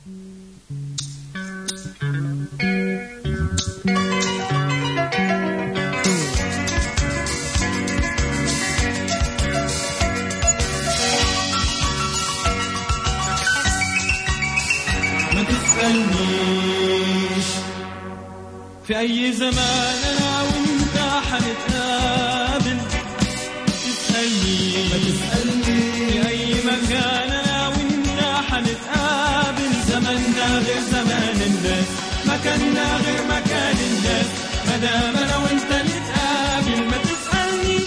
ما تسألنيش في أي زمان أنا وأنت حنتقابل تسألني ما تسألني في أي مكان أنا وأنت حنتقابل زماننا غير زمان الناس مكاننا غير مكان الناس مدام أنا وأنت نتقابل ما تسألنيش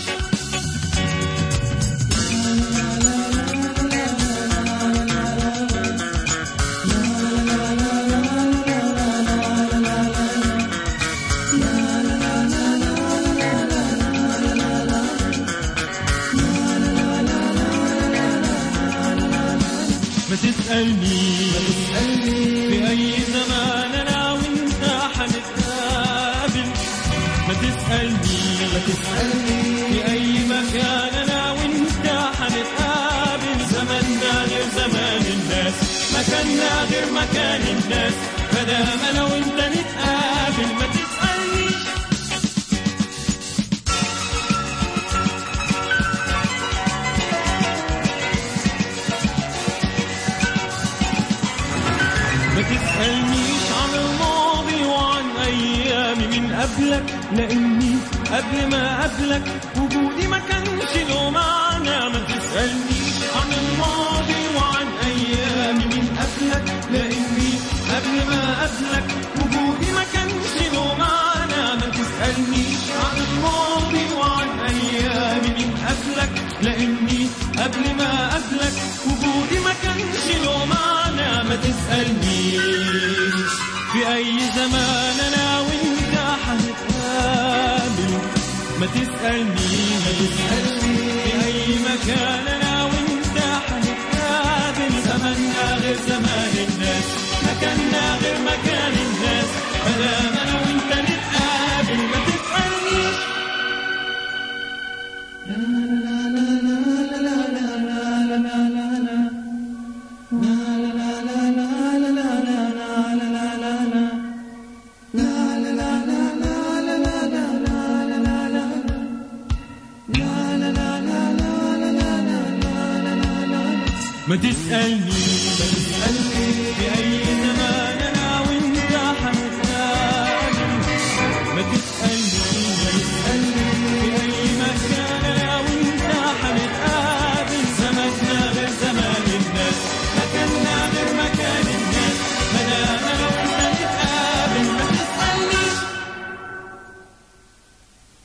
ما تسألني تسألني في أي زمان أنا وأنت حنتقابل ما تسألني ما تسألني في أي مكان أنا وأنت حنتقابل زماننا غير زمان الناس مكاننا غير مكان الناس مدام أنا وأنت نتقابل ما تسألنيش ما تسألنيش عن الماضي وعن أيامي من قبلك لأني قبل ما قبلك وجودي ما كانش له معنى ما تسألنيش عن الماضي وعن أيامي من قبلك لأني قبل ما قبلك وجودي ما كانش له معنى ما تسألنيش عن الماضي وعن أيامي من قبلك لأني قبل ما قبلك وجودي ما كانش له معنى ما تسألنيش في أي زمان أنا وأنت حنتقابل ما تسألنيش ما تسألني في أي مكان أنا وأنت حنتقابل زماننا غير زمان الناس مكاننا غير مكان الناس مدام أنا وأنت نتقابل ما تسألنيش ما تسألني